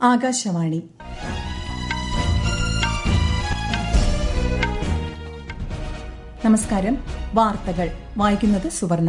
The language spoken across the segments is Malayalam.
ആകാശവാണി നമസ്കാരം വാർത്തകൾ വായിക്കുന്നത് സുവർണ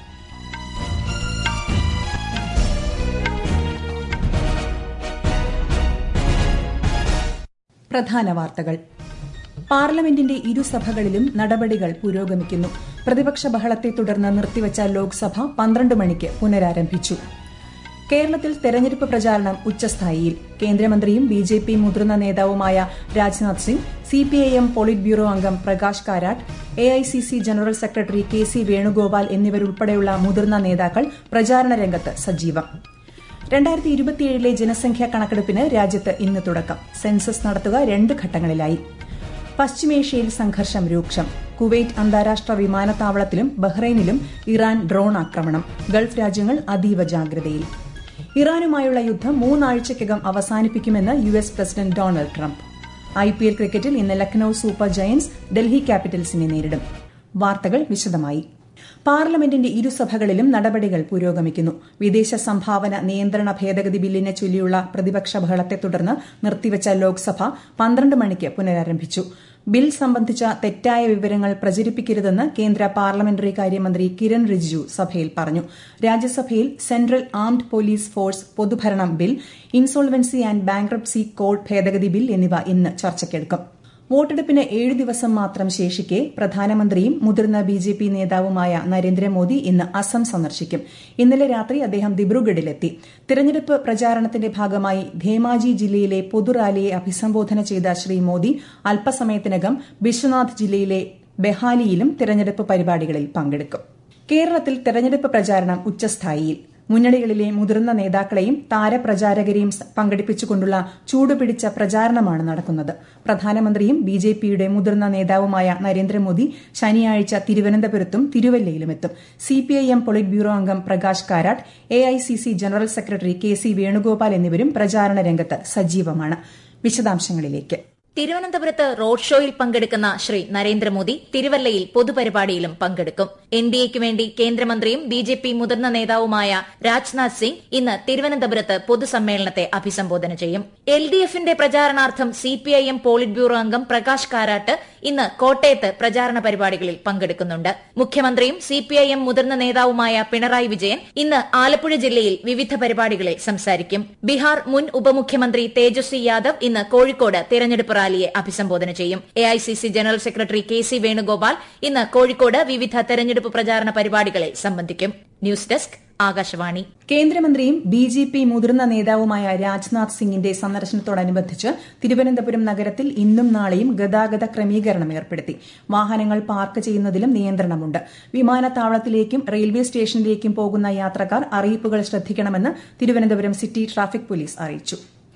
പ്രധാന വാർത്തകൾ പാർലമെന്റിന്റെ ഇരുസഭകളിലും നടപടികൾ പുരോഗമിക്കുന്നു പ്രതിപക്ഷ ബഹളത്തെ തുടർന്ന് നിർത്തിവച്ച ലോക്സഭ പന്ത്രണ്ട് മണിക്ക് പുനരാരംഭിച്ചു കേരളത്തിൽ തെരഞ്ഞെടുപ്പ് പ്രചാരണം ഉച്ചസ്ഥായിയിൽ കേന്ദ്രമന്ത്രിയും ബി ജെ പി മുതിർന്ന നേതാവുമായ Rajnath Singh C P I M polit bureau അംഗം Prakash Karat A I C C general secretary K C Venugopal എന്നിവരുൾപ്പെടെയുള്ള മുതിർന്ന നേതാക്കൾ പ്രചാരണ രംഗത്ത് സജീവം രണ്ടായിരത്തി ഇരുപത്തിയേഴിലെ ജനസംഖ്യാ കണക്കെടുപ്പിന് രാജ്യത്ത് ഇന്ന് തുടക്കം സെൻസസ് നടത്തുക രണ്ട് ഘട്ടങ്ങളിലായി പശ്ചിമേഷ്യയിൽ സംഘർഷം രൂക്ഷം കുവൈറ്റ് അന്താരാഷ്ട്ര വിമാനത്താവളത്തിലും ബഹ്റൈനിലും ഇറാൻ ഡ്രോൺ ആക്രമണം ഗൾഫ് രാജ്യങ്ങൾ അതീവ ജാഗ്രതയിൽ ഇറാനുമായുള്ള യുദ്ധം മൂന്നാഴ്ചയ്ക്കകം അവസാനിപ്പിക്കുമെന്ന് U S president Donald Trump I P L ക്രിക്കറ്റിൽ ഇന്ന് ലക്നൌ സൂപ്പർ ജയന്റ്സ് ഡൽഹി ക്യാപിറ്റൽസിനെ നേരിടും വാർത്തകൾ വിശദമായി പാർലമെന്റിന്റെ ഇരുസഭകളിലും നടപടികൾ പുരോഗമിക്കുന്നു വിദേശ സംഭാവന നിയന്ത്രണ ഭേദഗതി ബില്ലിനെ ചൊല്ലിയുള്ള പ്രതിപക്ഷ ബഹളത്തെ തുടർന്ന് നിർത്തിവച്ച ലോക്സഭ പന്ത്രണ്ട് മണിക്ക് പുനരാരംഭിച്ചു ബിൽ സംബന്ധിച്ച തെറ്റായ വിവരങ്ങൾ പ്രചരിപ്പിക്കരുതെന്ന് കേന്ദ്ര പാർലമെന്ററി കാര്യമന്ത്രി കിരൺ റിജിജു സഭയിൽ പറഞ്ഞു രാജ്യസഭയിൽ സെൻട്രൽ ആംഡ് പോലീസ് ഫോഴ്സ് പൊതുഭരണം bill insolvency and bankruptcy code ഭേദഗതി ബിൽ എന്നിവ ഇന്ന് ചർച്ചയ്ക്കെടുക്കും വോട്ടെടുപ്പിന് ഏഴ് ദിവസം മാത്രം ശേഷിക്കെ പ്രധാനമന്ത്രിയും മുതിർന്ന ബി ജെ പി നേതാവുമായ നരേന്ദ്രമോദി ഇന്ന് അസം സന്ദർശിക്കും ഇന്നലെ രാത്രി അദ്ദേഹം ദിബ്രുഗഡിലെത്തി തിരഞ്ഞെടുപ്പ് പ്രചാരണത്തിന്റെ ഭാഗമായി ധേമാജി ജില്ലയിലെ പൊതുറാലിയെ അഭിസംബോധന ചെയ്ത ശ്രീ മോദി അല്പസമയത്തിനകം ബിശ്വനാഥ് ജില്ലയിലെ ബെഹാലിയിലും തിരഞ്ഞെടുപ്പ് പരിപാടികളിൽ പങ്കെടുക്കും കേരളത്തിൽ തെരഞ്ഞെടുപ്പ് പ്രചാരണം ഉച്ചസ്ഥായിയിൽ മുന്നണികളിലെ മുതിർന്ന നേതാക്കളെയും താരപ്രചാരകരെയും പങ്കെടുപ്പിച്ചുകൊണ്ടുള്ള ചൂടുപിടിച്ച പ്രചാരണമാണ് നടക്കുന്നത് പ്രധാനമന്ത്രിയും ബി ജെ പിയുടെ മുതിർന്ന നേതാവുമായ നരേന്ദ്രമോദി ശനിയാഴ്ച തിരുവനന്തപുരത്തും തിരുവല്ലയിലുമെത്തും സിപിഐഎം പൊളിറ്റ് ബ്യൂറോ അംഗം Prakash Karat A I C C general secretary K C Venugopal എന്നിവരും പ്രചാരണ രംഗത്ത് സജീവമാണ് വിശദാംശങ്ങളിലേക്ക് തിരുവനന്തപുരത്ത് റോഡ് ഷോയിൽ പങ്കെടുക്കുന്ന ശ്രീ നരേന്ദ്രമോദി തിരുവല്ലയിൽ പൊതുപരിപാടിയിലും പങ്കെടുക്കും എൻ ഡി എക്ക് വേണ്ടി കേന്ദ്രമന്ത്രിയും ബി ജെ പി മുതിർന്ന നേതാവുമായ രാജ്നാഥ് സിംഗ് ഇന്ന് തിരുവനന്തപുരത്ത് പൊതുസമ്മേളനത്തെ അഭിസംബോധന ചെയ്യും എൽ ഡി എഫിന്റെ പ്രചാരണാർത്ഥം സിപിഐഎം പോളിറ്റ് ബ്യൂറോ അംഗം പ്രകാശ് കാരാട്ട് ഇന്ന് കോട്ടയത്ത് പ്രചാരണ പരിപാടികളിൽ പങ്കെടുക്കുന്നുണ്ട് മുഖ്യമന്ത്രിയും സിപിഐഎം മുതിർന്ന നേതാവുമായ പിണറായി വിജയൻ ഇന്ന് ആലപ്പുഴ ജില്ലയിൽ വിവിധ പരിപാടികളിൽ സംസാരിക്കും ബീഹാർ മുൻ ഉപമുഖ്യമന്ത്രി തേജസ്വി യാദവ് ഇന്ന് കോഴിക്കോട് തെരഞ്ഞെടുപ്പ് റാലിയെ അഭിസംബോധന ചെയ്യും A I C C general secretary K C Venugopal ഇന്ന് കോഴിക്കോട് വിവിധ തെരഞ്ഞെടുപ്പ് പ്രചാരണ പരിപാടികളിൽ സംബന്ധിക്കും ന്യൂസ് ഡെസ്ക് ആകാശവാണി കേന്ദ്രമന്ത്രിയും ബി ജെ പി മുതിർന്ന നേതാവുമായ രാജ്നാഥ് സിംഗിന്റെ സന്ദർശനത്തോടനുബന്ധിച്ച് തിരുവനന്തപുരം നഗരത്തിൽ ഇന്നും നാളെയും ഗതാഗത ക്രമീകരണം ഏർപ്പെടുത്തി വാഹനങ്ങൾ പാർക്ക് ചെയ്യുന്നതിലും നിയന്ത്രണമുണ്ട് വിമാനത്താവളത്തിലേക്കും റെയിൽവേ സ്റ്റേഷനിലേക്കും പോകുന്ന യാത്രക്കാർ അറിയിപ്പുകൾ ശ്രദ്ധിക്കണമെന്ന് തിരുവനന്തപുരം സിറ്റി ട്രാഫിക് പോലീസ് അറിയിച്ചു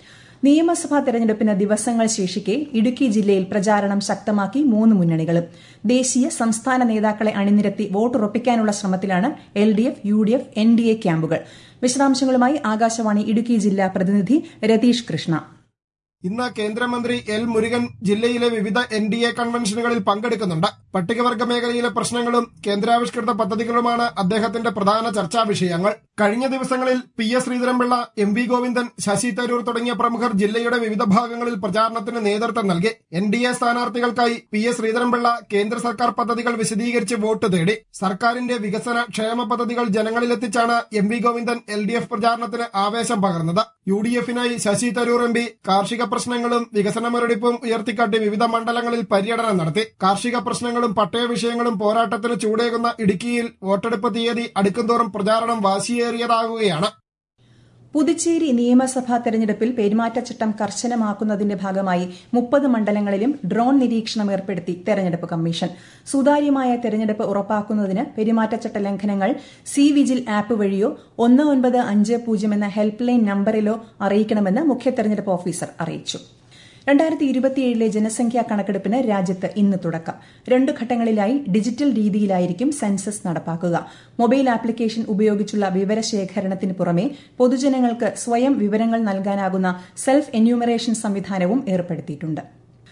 നിയമസഭാ തെരഞ്ഞെടുപ്പിന് ദിവസങ്ങൾ ശേഷിക്കെ ഇടുക്കി ജില്ലയിൽ പ്രചാരണം ശക്തമാക്കി മൂന്ന് മുന്നണികളും ദേശീയ സംസ്ഥാന നേതാക്കളെ അണിനിരത്തി വോട്ടുറപ്പിക്കാനുള്ള ശ്രമത്തിലാണ് L D F U D F N D A ക്യാമ്പുകൾ വിശദാംശങ്ങളുമായി ആകാശവാണി ഇടുക്കി ജില്ലാ പ്രതിനിധി രതീഷ് കൃഷ്ണ ഇന്ന് കേന്ദ്രമന്ത്രി എൽ മുരുകൻ ജില്ലയിലെ വിവിധ എൻ ഡി എ കൺവെൻഷനുകളിൽ പങ്കെടുക്കുന്നുണ്ട് പട്ടികവർഗ മേഖലയിലെ പ്രശ്നങ്ങളും കേന്ദ്രാവിഷ്കൃത പദ്ധതികളുമാണ് അദ്ദേഹത്തിന്റെ പ്രധാന ചർച്ചാ വിഷയങ്ങൾ കഴിഞ്ഞ ദിവസങ്ങളിൽ P S Sreedharan Pillai M V Govindan Shashi Tharoor തുടങ്ങിയ പ്രമുഖർ ജില്ലയുടെ വിവിധ ഭാഗങ്ങളിൽ പ്രചാരണത്തിന് നേതൃത്വം നൽകി എൻ ഡി എ സ്ഥാനാർത്ഥികൾക്കായി പി എസ് ശ്രീധരൻപിള്ള കേന്ദ്ര സർക്കാർ പദ്ധതികൾ വിശദീകരിച്ച് വോട്ട് തേടി സർക്കാരിന്റെ വികസന ക്ഷേമ പദ്ധതികൾ ജനങ്ങളിലെത്തിച്ചാണ് M V Govindan L D F പ്രചാരണത്തിന് ആവേശം പകർന്നത് യു ഡി എഫിനായി ശശി തരൂർ എം പി കാർഷിക പ്രശ്നങ്ങളും വികസന മുരടിപ്പും ഉയർത്തിക്കാട്ടി വിവിധ മണ്ഡലങ്ങളിൽ പര്യടനം നടത്തി കാർഷിക പ്രശ്നങ്ങളും പട്ടയ വിഷയങ്ങളും പോരാട്ടത്തിന് ചൂടേകുന്ന ഇടുക്കിയിൽ വോട്ടെടുപ്പ് തീയതി അടുക്കുംതോറും പ്രചാരണം വാശിയേറിയതാകുകയാണ് പുതുച്ചേരി നിയമസഭാ തെരഞ്ഞെടുപ്പിൽ പെരുമാറ്റച്ചട്ടം കർശനമാക്കുന്നതിന്റെ ഭാഗമായി മുപ്പത് മണ്ഡലങ്ങളിലും ഡ്രോൺ നിരീക്ഷണം ഏർപ്പെടുത്തി തെരഞ്ഞെടുപ്പ് കമ്മീഷൻ സുതാര്യമായ തെരഞ്ഞെടുപ്പ് ഉറപ്പാക്കുന്നതിന് പെരുമാറ്റച്ചട്ട ലംഘനങ്ങൾ സി വിജിൽ ആപ്പ് വഴിയോ ഒന്ന് ഒൻപത് അഞ്ച് പൂജ്യം എന്ന ഹെൽപ്പ് ലൈൻ നമ്പറിലോ അറിയിക്കണമെന്ന് മുഖ്യ തെരഞ്ഞെടുപ്പ് ഓഫീസർ അറിയിച്ചു രണ്ടായിരത്തി ഇരുപത്തിയേഴിലെ ജനസംഖ്യാ കണക്കെടുപ്പിന് രാജ്യത്ത് ഇന്ന് തുടക്കം രണ്ടു ഘട്ടങ്ങളിലായി ഡിജിറ്റൽ രീതിയിലായിരിക്കും സെൻസസ് നടപ്പാക്കുക മൊബൈൽ ആപ്ലിക്കേഷൻ ഉപയോഗിച്ചുള്ള വിവരശേഖരണത്തിന് പുറമെ പൊതുജനങ്ങൾക്ക് സ്വയം വിവരങ്ങൾ നൽകാനാകുന്ന സെൽഫ് എന്യൂമറേഷൻ സംവിധാനവും ഏർപ്പെടുത്തിയിട്ടുണ്ട്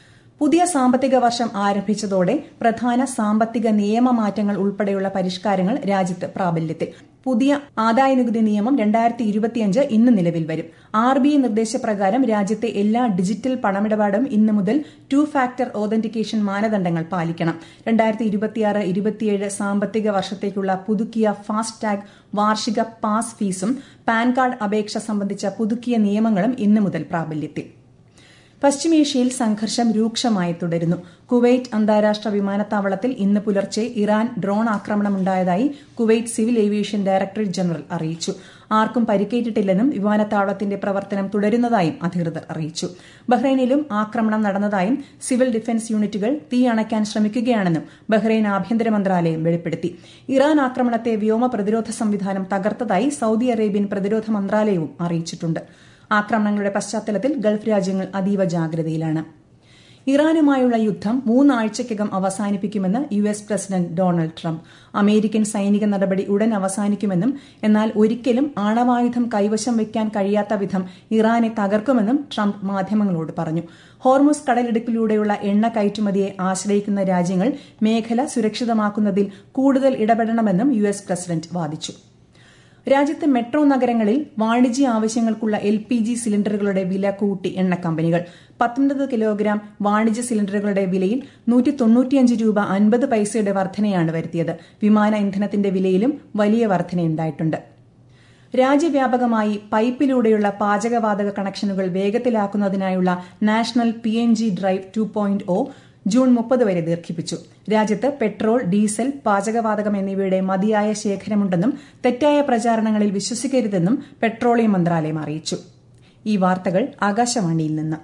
പുതിയ സാമ്പത്തിക വർഷം ആരംഭിച്ചതോടെ പ്രധാന സാമ്പത്തിക നിയമമാറ്റങ്ങൾ ഉൾപ്പെടെയുള്ള പരിഷ്കാരങ്ങൾ രാജ്യത്ത് പ്രാബല്യത്തിൽ പുതിയ ആദായനികുതി നിയമം രണ്ടായിരത്തി ഇരുപത്തിയഞ്ച് ഇന്ന് നിലവിൽ വരും ആർ ബി ഐ നിർദ്ദേശപ്രകാരം രാജ്യത്തെ എല്ലാ ഡിജിറ്റൽ പണമിടപാടും ഇന്ന് മുതൽ ടു ഫാക്ടർ ഓതന്റിക്കേഷൻ മാനദണ്ഡങ്ങൾ പാലിക്കണം രണ്ടായിരത്തി ഇരുപത്തിയാറ് ഇരുപത്തിയേഴ് സാമ്പത്തിക വർഷത്തേക്കുള്ള പുതുക്കിയ ഫാസ്ടാഗ് വാർഷിക പാസ് ഫീസും പാൻ കാർഡ് അപേക്ഷ സംബന്ധിച്ച പുതുക്കിയ നിയമങ്ങളും ഇന്ന് മുതൽ പ്രാബല്യത്തിൽ പശ്ചിമേഷ്യയിൽ സംഘർഷം രൂക്ഷമായി തുടരുന്നു കുവൈറ്റ് അന്താരാഷ്ട്ര വിമാനത്താവളത്തിൽ ഇന്ന് പുലർച്ചെ ഇറാൻ ഡ്രോൺ ആക്രമണമുണ്ടായതായി Kuwait civil aviation directorate general അറിയിച്ചു ആർക്കും പരിക്കേറ്റിട്ടില്ലെന്നും വിമാനത്താവളത്തിന്റെ പ്രവർത്തനം തുടരുന്നതായും അധികൃതർ അറിയിച്ചു ബഹ്റൈനിലും ആക്രമണം നടന്നതായും സിവിൽ ഡിഫൻസ് യൂണിറ്റുകൾ തീ അണയ്ക്കാൻ ശ്രമിക്കുകയാണെന്നും ബഹ്റൈൻ ആഭ്യന്തര മന്ത്രാലയം വെളിപ്പെടുത്തി ഇറാൻ ആക്രമണത്തെ വ്യോമ പ്രതിരോധ സംവിധാനം തകർത്തതായി സൌദി അറേബ്യൻ പ്രതിരോധ മന്ത്രാലയവും അറിയിച്ചിട്ടുണ്ട് ആക്രമണങ്ങളുടെ പശ്ചാത്തലത്തിൽ ഗൾഫ് രാജ്യങ്ങൾ അതീവ ജാഗ്രതയിലാണ് ഇറാനുമായുള്ള യുദ്ധം മൂന്നാഴ്ചയ്ക്കകം അവസാനിപ്പിക്കുമെന്ന് U S president Donald Trump American സൈനിക നടപടി ഉടൻ അവസാനിക്കുമെന്നും എന്നാൽ ഒരിക്കലും ആണവായുധം കൈവശം വയ്ക്കാൻ കഴിയാത്ത വിധം ഇറാനെ തകർക്കുമെന്നും ട്രംപ് മാധ്യമങ്ങളോട് പറഞ്ഞു ഹോർമുസ് കടലിടുക്കിലൂടെയുള്ള എണ്ണ കയറ്റുമതിയെ ആശ്രയിക്കുന്ന രാജ്യങ്ങൾ മേഖല സുരക്ഷിതമാക്കുന്നതിൽ കൂടുതൽ ഇടപെടണമെന്നും യു എസ് പ്രസിഡന്റ് വാദിച്ചു രാജ്യത്തെ മെട്രോ നഗരങ്ങളിൽ വാണിജ്യ ആവശ്യങ്ങൾക്കുള്ള എൽ പി ജി സിലിണ്ടറുകളുടെ വില കൂട്ടി എണ്ണ കമ്പനികൾ പത്തൊൻപത് കിലോഗ്രാം വാണിജ്യ സിലിണ്ടറുകളുടെ വിലയിൽ നൂറ്റി തൊണ്ണൂറ്റിയഞ്ച് രൂപ അൻപത് പൈസയുടെ വർധനയാണ് വരുത്തിയത് വിമാന ഇന്ധനത്തിന്റെ വിലയിലും വലിയ വർധനയുണ്ടായിട്ടുണ്ട് രാജ്യവ്യാപകമായി പൈപ്പിലൂടെയുള്ള പാചകവാതക കണക്ഷനുകൾ വേഗത്തിലാക്കുന്നതിനായുള്ള national P N G drive two point O June മുപ്പത് വരെ ദീർഘിപ്പിച്ചു രാജ്യത്ത് പെട്രോൾ ഡീസൽ പാചകവാതകം എന്നിവയുടെ മതിയായ ശേഖരമുണ്ടെന്നും തെറ്റായ പ്രചാരണങ്ങളിൽ വിശ്വസിക്കരുതെന്നും പെട്രോളിയം മന്ത്രാലയം അറിയിച്ചു ഈ വാർത്തകൾ ആകാശവാണിയിൽ നിന്ന്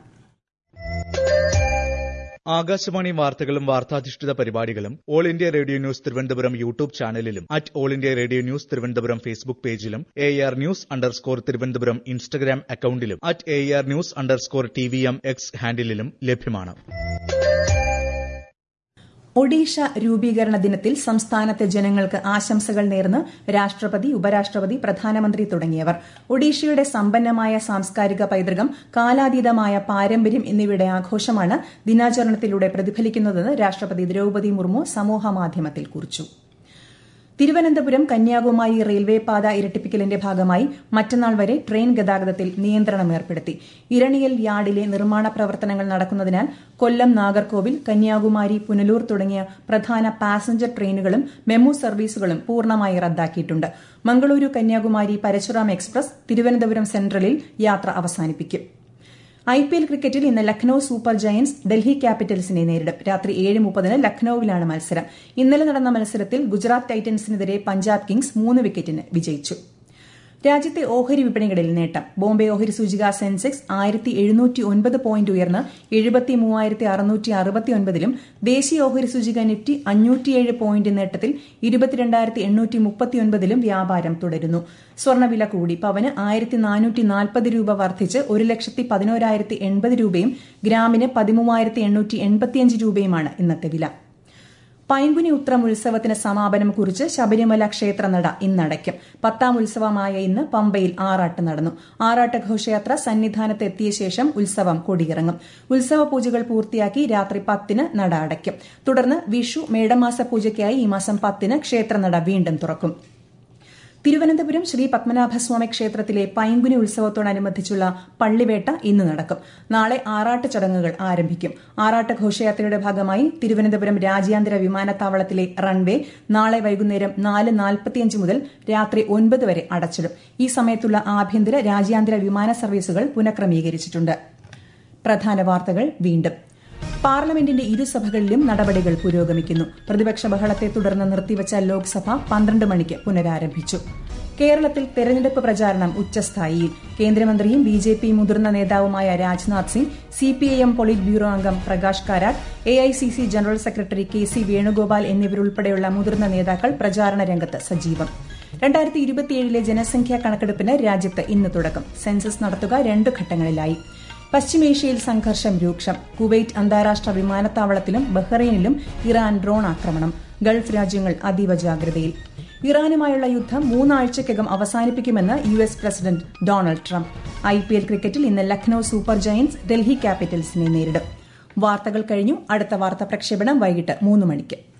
ആകാശവാണി വാർത്തകളും വാർത്താധിഷ്ഠിത പരിപാടികളും all India radio news Thiruvananthapuram YouTube ചാനലിലും at all India radio news Thiruvananthapuram Facebook പേജിലും A R news underscore Thiruvananthapuram Instagram അക്കൌണ്ടിലും at A R news underscore T V M X ഹാൻഡിലും ലഭ്യമാണ് ഒഡീഷ രൂപീകരണ ദിനത്തിൽ സംസ്ഥാനത്തെ ജനങ്ങൾക്ക് ആശംസകൾ നേർന്ന് രാഷ്ട്രപതി ഉപരാഷ്ട്രപതി പ്രധാനമന്ത്രി തുടങ്ങിയവർ ഒഡീഷയുടെ സമ്പന്നമായ സാംസ്കാരിക പൈതൃകം കാലാതീതമായ പാരമ്പര്യം എന്നിവയുടെ ആഘോഷമാണ് ദിനാചരണത്തിലൂടെ പ്രതിഫലിക്കുന്നതെന്ന് രാഷ്ട്രപതി ദ്രൌപദി മുർമു സമൂഹമാധ്യമത്തിൽ കുറിച്ചു തിരുവനന്തപുരം കന്യാകുമാരി റെയിൽവേ പാത ഇരട്ടിപ്പിക്കലിന്റെ ഭാഗമായി മറ്റന്നാൾ വരെ ട്രെയിൻ ഗതാഗതത്തിൽ നിയന്ത്രണം ഏർപ്പെടുത്തി ഇരണിയൽ യാർഡിലെ നിർമ്മാണ പ്രവർത്തനങ്ങൾ നടക്കുന്നതിനാൽ കൊല്ലം നാഗർകോവിൽ കന്യാകുമാരി പുനലൂർ തുടങ്ങിയ പ്രധാന പാസഞ്ചർ ട്രെയിനുകളും മെമു സർവീസുകളും പൂർണ്ണമായി റദ്ദാക്കിയിട്ടുണ്ട് മംഗളൂരു കന്യാകുമാരി പരശുറാം എക്സ്പ്രസ് തിരുവനന്തപുരം സെൻട്രലിൽ യാത്ര അവസാനിപ്പിക്കും ഐ പി എൽ ക്രിക്കറ്റിൽ ഇന്ന് ലക്നൌ സൂപ്പർ ജയന്റ്സ് ഡൽഹി ക്യാപിറ്റൽസിനെ നേരിടും രാത്രി ഏഴ് മുപ്പതിന് ലക്നൌവിലാണ് മത്സരം ഇന്നലെ നടന്ന മത്സരത്തിൽ ഗുജറാത്ത് ടൈറ്റൻസിനെതിരെ പഞ്ചാബ് കിങ്സ് മൂന്ന് വിക്കറ്റിന് വിജയിച്ചു രാജ്യത്തെ ഓഹരി വിപണികളിൽ നേട്ടം ബോംബെ ഓഹരി സൂചിക സെൻസെക്സ് ആയിരത്തി എഴുന്നൂറ്റി ഒൻപത് പോയിന്റ് ഉയർന്ന് എഴുപത്തി മൂവായിരത്തി അറുന്നൂറ്റി അറുപത്തി ഒൻപതിലും ദേശീയ ഓഹരി സൂചിക നിഫ്റ്റി അഞ്ഞൂറ്റിയേഴ് പോയിന്റ് നേട്ടത്തിൽ ഇരുപത്തിരണ്ടായിരത്തി എണ്ണൂറ്റി മുപ്പത്തിയൊൻപതിലും വ്യാപാരം തുടരുന്നു സ്വർണ്ണവില കൂടി പവന് ആയിരത്തി നാനൂറ്റി നാൽപ്പത് രൂപ വർദ്ധിച്ച് ഒരു ലക്ഷത്തി പതിനോരായിരത്തി എൺപത് രൂപയും ഗ്രാമിന് പതിമൂവായിരത്തി എണ്ണൂറ്റി എൺപത്തിയഞ്ച് രൂപയുമാണ് ഇന്നത്തെ വില പൈങ്കുനി ഉത്രം ഉത്സവത്തിന് സമാപനം കുറിച്ച് ശബരിമല ക്ഷേത്രനട ഇന്നടയ്ക്കും പത്താം ഉത്സവമായ ഇന്ന് പമ്പയിൽ ആറാട്ട് നടന്നു ആറാട്ട് ഘോഷയാത്ര സന്നിധാനത്ത് എത്തിയ ശേഷം ഉത്സവം കൊടിയിറങ്ങും ഉത്സവ പൂജകൾ പൂർത്തിയാക്കി രാത്രി പത്തിന് നട അടയ്ക്കും തുടർന്ന് വിഷു മേടമാസ പൂജയ്ക്കായി ഈ മാസം പത്തിന് ക്ഷേത്രനട വീണ്ടും തുറക്കും തിരുവനന്തപുരം ശ്രീ പത്മനാഭസ്വാമി ക്ഷേത്രത്തിലെ പൈങ്കുനി ഉത്സവത്തോടനുബന്ധിച്ചുള്ള പള്ളിവേട്ട ഇന്ന് നടക്കും നാളെ ആറാട്ട് ചടങ്ങുകൾ ആരംഭിക്കും ആറാട്ട് ഘോഷയാത്രയുടെ ഭാഗമായി തിരുവനന്തപുരം രാജ്യാന്തര വിമാനത്താവളത്തിലെ റൺവേ നാളെ വൈകുന്നേരം നാല് നാൽപ്പത്തിയഞ്ച് മുതൽ രാത്രി ഒൻപത് വരെ അടച്ചിടും ഈ സമയത്തുള്ള ആഭ്യന്തര രാജ്യാന്തര വിമാന സർവീസുകൾ പുനഃക്രമീകരിച്ചിട്ടുണ്ട് പ്രധാന വാർത്തകൾ വീണ്ടും പാർലമെന്റിന്റെ ഇരുസഭകളിലും നടപടികൾ പുരോഗമിക്കുന്നു പ്രതിപക്ഷ ബഹളത്തെ തുടർന്ന് നിർത്തിവച്ച ലോക്സഭ പന്ത്രണ്ട് മണിക്ക് പുനരാരംഭിച്ചു കേരളത്തിൽ തെരഞ്ഞെടുപ്പ് പ്രചാരണം ഉച്ചസ്ഥായിയിൽ കേന്ദ്രമന്ത്രിയും ബി ജെ പി മുതിർന്ന നേതാവുമായ Rajnath Singh C P I M polit bureau അംഗം Prakash Karat A I C C general secretary K C Venugopal എന്നിവരുൾപ്പെടെയുള്ള മുതിർന്ന നേതാക്കൾ പ്രചാരണ രംഗത്ത് സജീവം രണ്ടായിരത്തി ഇരുപത്തിയേഴിലെ ജനസംഖ്യാ കണക്കെടുപ്പിന് രാജ്യത്ത് ഇന്ന് തുടക്കം സെൻസസ് നടത്തുക രണ്ട് ഘട്ടങ്ങളിലായി പശ്ചിമേഷ്യയിൽ സംഘർഷം രൂക്ഷം കുവൈറ്റ് അന്താരാഷ്ട്ര വിമാനത്താവളത്തിലും ബഹ്റൈനിലും ഇറാൻ ഡ്രോൺ ആക്രമണം ഗൾഫ് രാജ്യങ്ങൾ അതീവ ജാഗ്രതയിൽ ഇറാനുമായുള്ള യുദ്ധം മൂന്നാഴ്ചയ്ക്കകം അവസാനിപ്പിക്കുമെന്ന് U S president Donald Trump I P L ക്രിക്കറ്റിൽ ഇന്ന് ലക്നൌ സൂപ്പർ ജയന്റ്സ് ഡൽഹി ക്യാപിറ്റൽസിനെ നേരിടും വാർത്തകൾ കഴിഞ്ഞു അടുത്ത വാർത്താ പ്രക്ഷേപണം വൈകിട്ട് മൂന്ന് മണിക്ക്